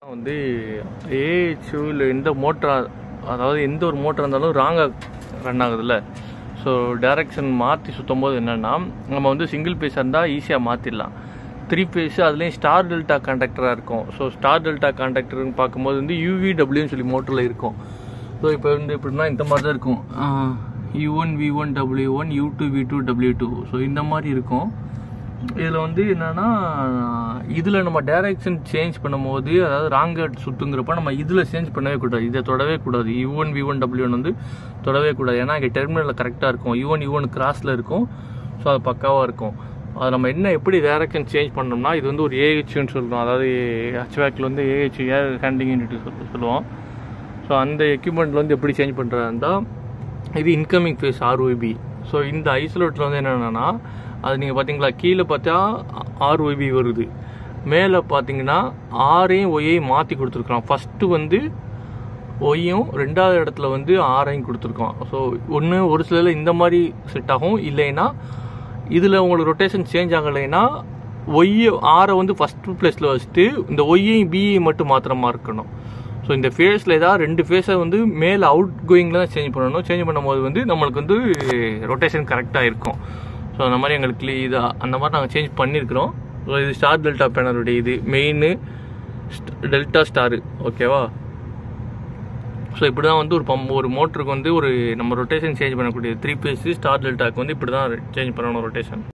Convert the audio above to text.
வந்து ஏஹெச்யூ இல்லை எந்த மோட்டர் அதாவது எந்த ஒரு மோட்டர் இருந்தாலும் ராங்காக ரன் ஆகுதுல்ல ஸோ டைரக்ஷன் மாற்றி சுற்றும் போது என்னென்னா நம்ம வந்து சிங்கிள் பேஸாக இருந்தால் ஈஸியாக மாற்றிடலாம் த்ரீ பேஸ் அதுலேயும் ஸ்டார் டெல்டா கான்டாக்டராக இருக்கும் ஸோ ஸ்டார் டெல்டா கான்டாக்டர்னு பார்க்கும்போது வந்து யூவிடபிள்யூன்னு சொல்லி மோட்டரில் இருக்கும் ஸோ இப்போ வந்து எப்படின்னா இந்த மாதிரி தான் இருக்கும் U one V one W one U two V two W two so இந்த மாதிரி இருக்கும் இதில் வந்து என்னன்னா இதில் நம்ம டைரக்ஷன் சேஞ்ச் பண்ணும்போது அதாவது ராங்கட் சுத்துங்கிறப்ப நம்ம இதில் சேஞ்ச் பண்ணவே கூடாது இதை தொடவே கூடாது U one V one W one வந்து தொடவே கூடாது ஏன்னா இங்கே டெர்மினலில் கரெக்டாக இருக்கும் யூ ஒன் யூ ஒன் கிராஸில் இருக்கும் ஸோ அது பக்காவாக இருக்கும் அது நம்ம என்ன எப்படி டைரக்ஷன் சேஞ்ச் பண்ணோம்னா இது வந்து ஒரு ஏஹெச்னு சொல்லுவோம் அதாவது ஹச்வேக்கில் வந்து ஏஹெச் ஏர் ஹேண்டிங் யூனிட் சொல்லுவோம் ஸோ அந்த எக்யூப்மெண்ட்டில் வந்து எப்படி சேஞ்ச் பண்ணுறதா இருந்தால் இது இன்கமிங் ஃபேஸ் ஆர்ஒய்பி ஸோ இந்த ஐசோலேட்டில் வந்து என்னென்னா அது நீங்கள் பார்த்தீங்களா கீழே பார்த்தா ஆர்ஒய்பி வருது மேலே பார்த்தீங்கன்னா ஆரையும் ஒய்யையும் மாற்றி கொடுத்துருக்குறோம் ஃபஸ்ட்டு வந்து ஒய்யும் ரெண்டாவது இடத்துல வந்து ஆரையும் கொடுத்துருக்கோம் ஸோ ஒன்று ஒரு சிலரில் இந்த மாதிரி செட் ஆகும் இல்லைன்னா இதில் உங்களுக்கு ரொட்டேஷன் சேஞ்ச் ஆகலைன்னா ஒய்யை ஆரை வந்து ஃபஸ்ட்டு பிளேஸில் வச்சுட்டு இந்த ஒய்யையும் பிஐயும் மட்டும் மாத்திரமா இருக்கணும் ஸோ இந்த ஃபேஸில் ஏதாவது ரெண்டு ஃபேஸை வந்து மேலே அவுட் கோயிங்கில் தான் சேஞ்ச் பண்ணணும் சேஞ்ச் பண்ணும்போது வந்து நம்மளுக்கு வந்து ரொட்டேஷன் கரெக்டாக இருக்கும் ஸோ அந்த மாதிரி எங்களுக்கு இது அந்த மாதிரி நாங்கள் சேஞ்ச் பண்ணியிருக்கிறோம் ஸோ இது ஸ்டார் டெல்டா பேனருடைய இது மெயின் டெல்டா ஸ்டாரு ஓகேவா ஸோ இப்படி தான் வந்து ஒரு பம் ஒரு மோட்டருக்கு வந்து ஒரு நம்ம ரொட்டேஷன் சேஞ்ச் பண்ணக்கூடிய த்ரீ பேஸ் ஸ்டார் டெல்டாக்கு வந்து இப்படி தான் சேஞ்ச் பண்ணணும் ரொட்டேஷன்